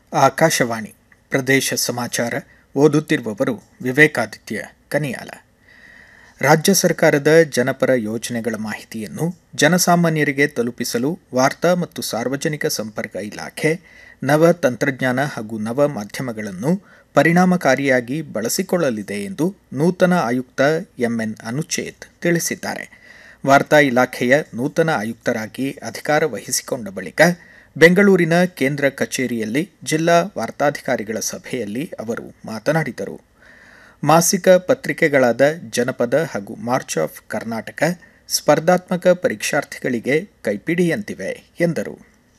ಆಕಾಶವಾಣಿ ಪ್ರದೇಶ ಸಮಾಚಾರ ಓದುತ್ತಿರುವವರು ವಿವೇಕಾದಿತ್ಯ ಕನಿಯಾಲ ರಾಜ್ಯ ಸರ್ಕಾರದ ಜನಪರ ಯೋಜನೆಗಳ ಮಾಹಿತಿಯನ್ನು ಜನಸಾಮಾನ್ಯರಿಗೆ ತಲುಪಿಸಲು ವಾರ್ತಾ ಮತ್ತು ಸಾರ್ವಜನಿಕ ಸಂಪರ್ಕ ಇಲಾಖೆ ನವ ತಂತ್ರಜ್ಞಾನ ಹಾಗೂ ನವ ಮಾಧ್ಯಮಗಳನ್ನು ಪರಿಣಾಮಕಾರಿಯಾಗಿ ಬಳಸಿಕೊಳ್ಳಲಿದೆ ಎಂದು ನೂತನ ಆಯುಕ್ತ ಎಂಎನ್ ಅನುಚೇತ್ ತಿಳಿಸಿದ್ದಾರೆ ವಾರ್ತಾ ಇಲಾಖೆಯ ನೂತನ ಆಯುಕ್ತರಾಗಿ ಅಧಿಕಾರ ವಹಿಸಿಕೊಂಡ ಬಳಿಕ ಬೆಂಗಳೂರಿನ ಕೇಂದ್ರ ಕಚೇರಿಯಲ್ಲಿ ಜಿಲ್ಲಾ ವಾರ್ತಾಧಿಕಾರಿಗಳ ಸಭೆಯಲ್ಲಿ ಅವರು ಮಾತನಾಡಿದರು ಮಾಸಿಕ ಪತ್ರಿಕೆಗಳಾದ ಜನಪದ ಹಾಗೂ ಮಾರ್ಚ್ ಆಫ್ ಕರ್ನಾಟಕ ಸ್ಪರ್ಧಾತ್ಮಕ ಪರೀಕ್ಷಾರ್ಥಿಗಳಿಗೆ ಕೈಪಿಡಿಯಂತಿವೆ ಎಂದರು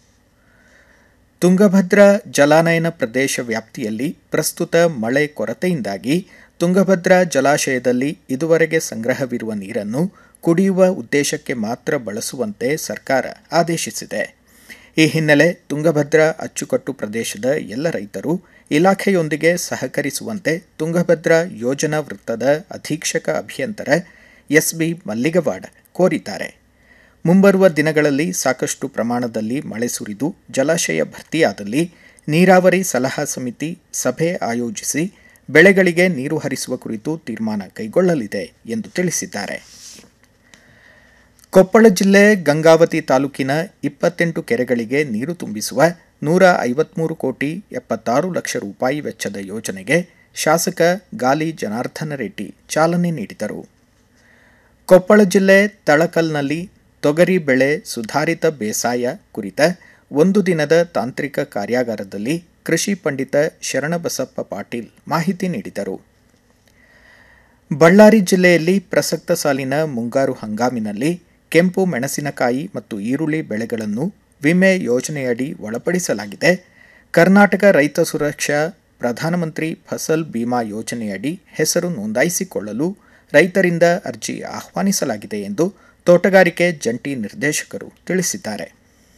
ತುಂಗಭದ್ರಾ ಜಲಾನಯನ ಪ್ರದೇಶ ವ್ಯಾಪ್ತಿಯಲ್ಲಿ ಪ್ರಸ್ತುತ ಮಳೆ ಕೊರತೆಯಿಂದಾಗಿ ತುಂಗಭದ್ರಾ ಜಲಾಶಯದಲ್ಲಿ ಇದುವರೆಗೆ ಸಂಗ್ರಹವಿರುವ ನೀರನ್ನು ಕುಡಿಯುವ ಉದ್ದೇಶಕ್ಕೆ ಮಾತ್ರ ಬಳಸುವಂತೆ ಸರ್ಕಾರ ಆದೇಶಿಸಿದೆ ಈ ಹಿನ್ನೆಲೆ ತುಂಗಭದ್ರಾ ಅಚ್ಚುಕಟ್ಟು ಪ್ರದೇಶದ ಎಲ್ಲ ರೈತರು ಇಲಾಖೆಯೊಂದಿಗೆ ಸಹಕರಿಸುವಂತೆ ತುಂಗಭದ್ರಾ ಯೋಜನಾ ವೃತ್ತದ ಅಧೀಕ್ಷಕ ಅಭಿಯಂತರ ಎಸ್ಬಿ ಮಲ್ಲಿಗವಾಡ ಕೋರಿದ್ದಾರೆ ಮುಂಬರುವ ದಿನಗಳಲ್ಲಿ ಸಾಕಷ್ಟು ಪ್ರಮಾಣದಲ್ಲಿ ಮಳೆ ಸುರಿದು ಜಲಾಶಯ ಭರ್ತಿಯಾದಲ್ಲಿ ನೀರಾವರಿ ಸಲಹಾ ಸಮಿತಿ ಸಭೆ ಆಯೋಜಿಸಿ ಬೆಳೆಗಳಿಗೆ ನೀರು ಹರಿಸುವ ಕುರಿತು ತೀರ್ಮಾನ ಕೈಗೊಳ್ಳಲಿದೆ ಎಂದು ತಿಳಿಸಿದ್ದಾರೆ ಕೊಪ್ಪಳ ಜಿಲ್ಲೆ ಗಂಗಾವತಿ ತಾಲೂಕಿನ ಇಪ್ಪತ್ತೆಂಟು ಕೆರೆಗಳಿಗೆ ನೀರು ತುಂಬಿಸುವ ನೂರ ಐವತ್ಮೂರು ಕೋಟಿ ಎಪ್ಪತ್ತಾರು ಲಕ್ಷ ರೂಪಾಯಿ ವೆಚ್ಚದ ಯೋಜನೆಗೆ ಶಾಸಕ ಗಾಲಿ ಜನಾರ್ದನ ರೆಡ್ಡಿ ಚಾಲನೆ ನೀಡಿದರು ಕೊಪ್ಪಳ ಜಿಲ್ಲೆ ತಳಕಲ್ನಲ್ಲಿ ತೊಗರಿ ಬೆಳೆ ಸುಧಾರಿತ ಬೇಸಾಯ ಕುರಿತ ಒಂದು ದಿನದ ತಾಂತ್ರಿಕ ಕಾರ್ಯಾಗಾರದಲ್ಲಿ ಕೃಷಿ ಪಂಡಿತ ಶರಣಬಸಪ್ಪ ಪಾಟೀಲ್ ಮಾಹಿತಿ ನೀಡಿದರು ಬಳ್ಳಾರಿ ಜಿಲ್ಲೆಯಲ್ಲಿ ಪ್ರಸಕ್ತ ಸಾಲಿನ ಮುಂಗಾರು ಹಂಗಾಮಿನಲ್ಲಿ ಕೆಂಪು ಮೆಣಸಿನಕಾಯಿ ಮತ್ತು ಈರುಳ್ಳಿ ಬೆಳೆಗಳನ್ನು ವಿಮೆ ಯೋಜನೆಯಡಿ ಒಳಪಡಿಸಲಾಗಿದೆ ಕರ್ನಾಟಕ ರೈತ ಸುರಕ್ಷಾ ಪ್ರಧಾನಮಂತ್ರಿ ಫಸಲ್ ಬಿಮಾ ಯೋಜನೆಯಡಿ ಹೆಸರು ನೋಂದಾಯಿಸಿಕೊಳ್ಳಲು ರೈತರಿಂದ ಅರ್ಜಿ ಆಹ್ವಾನಿಸಲಾಗಿದೆ ಎಂದು ತೋಟಗಾರಿಕೆ ಜಂಟಿ ನಿರ್ದೇಶಕರು ತಿಳಿಸಿದ್ದಾರೆ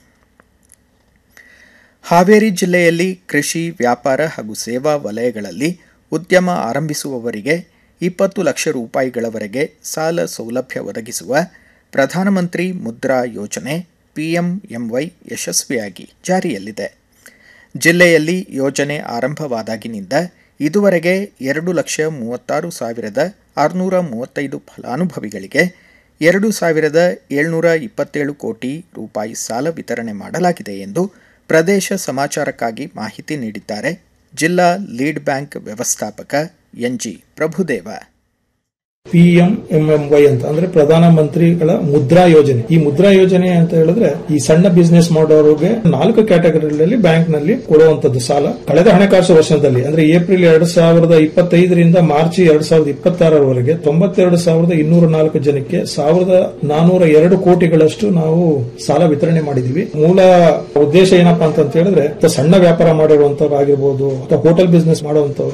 ಹಾವೇರಿ ಜಿಲ್ಲೆಯಲ್ಲಿ ಕೃಷಿ ವ್ಯಾಪಾರ ಹಾಗೂ ಸೇವಾ ವಲಯಗಳಲ್ಲಿ ಉದ್ಯಮ ಆರಂಭಿಸುವವರಿಗೆ ಇಪ್ಪತ್ತು ಲಕ್ಷ ರೂಪಾಯಿಗಳವರೆಗೆ ಸಾಲ ಸೌಲಭ್ಯ ಒದಗಿಸುವ ಪ್ರಧಾನಮಂತ್ರಿ ಮುದ್ರಾ ಯೋಜನೆ ಪಿಎಂಎಂವೈ ಯಶಸ್ವಿಯಾಗಿ ಜಾರಿಯಲ್ಲಿದೆ ಜಿಲ್ಲೆಯಲ್ಲಿ ಯೋಜನೆ ಆರಂಭವಾದಾಗಿನಿಂದ ಇದುವರೆಗೆ ಎರಡು ಲಕ್ಷ ಮೂವತ್ತಾರು ಸಾವಿರದ ಆರುನೂರ ಮೂವತ್ತೈದು ಫಲಾನುಭವಿಗಳಿಗೆ ಎರಡು ಸಾವಿರದ ಏಳ್ನೂರ ಇಪ್ಪತ್ತೇಳು ಕೋಟಿ ರೂಪಾಯಿ ಸಾಲ ವಿತರಣೆ ಮಾಡಲಾಗಿದೆ ಎಂದು ಪ್ರದೇಶ ಸಮಾಚಾರಕ್ಕಾಗಿ ಮಾಹಿತಿ ನೀಡಿದ್ದಾರೆ ಜಿಲ್ಲಾ ಲೀಡ್ ಬ್ಯಾಂಕ್ ವ್ಯವಸ್ಥಾಪಕ ಎನ್ಜಿ ಪ್ರಭುದೇವ ಪಿಎಂಎಂಎಂವೈ ಅಂತ ಅಂದ್ರೆ ಪ್ರಧಾನ ಮಂತ್ರಿಗಳ ಮುದ್ರಾ ಯೋಜನೆ ಈ ಮುದ್ರಾ ಯೋಜನೆ ಅಂತ ಹೇಳಿದ್ರೆ ಈ ಸಣ್ಣ ಬಿಸ್ನೆಸ್ ಮಾಡೋರಿಗೆ ನಾಲ್ಕು ಕ್ಯಾಟಗರಿಗಳಲ್ಲಿ ಬ್ಯಾಂಕ್ ನಲ್ಲಿ ಕೊಡುವಂತದ್ದು ಸಾಲ ಕಳೆದ ಹಣಕಾಸು ವರ್ಷದಲ್ಲಿ ಅಂದ್ರೆ ಏಪ್ರಿಲ್ ಎರಡ್ ಸಾವಿರದ ಇಪ್ಪತ್ತೈದರಿಂದ ಮಾರ್ಚ್ ಎರಡ್ ಸಾವಿರದ ಇಪ್ಪತ್ತಾರರವರೆಗೆ ತೊಂಬತ್ತೆರಡು ಸಾವಿರದ ಇನ್ನೂರ ನಾಲ್ಕು ಜನಕ್ಕೆ ಸಾವಿರದ ನಾನೂರ ಎರಡು ಕೋಟಿಗಳಷ್ಟು ನಾವು ಸಾಲ ವಿತರಣೆ ಮಾಡಿದೀವಿ ಮೂಲ ಉದ್ದೇಶ ಏನಪ್ಪಾ ಅಂತ ಹೇಳಿದ್ರೆ ಸಣ್ಣ ವ್ಯಾಪಾರ ಮಾಡಿರುವಂತವ್ರು ಆಗಿರ್ಬೋದು ಅಥವಾ ಹೋಟೆಲ್ ಬಿಸ್ನೆಸ್ ಮಾಡುವಂತವ್ರು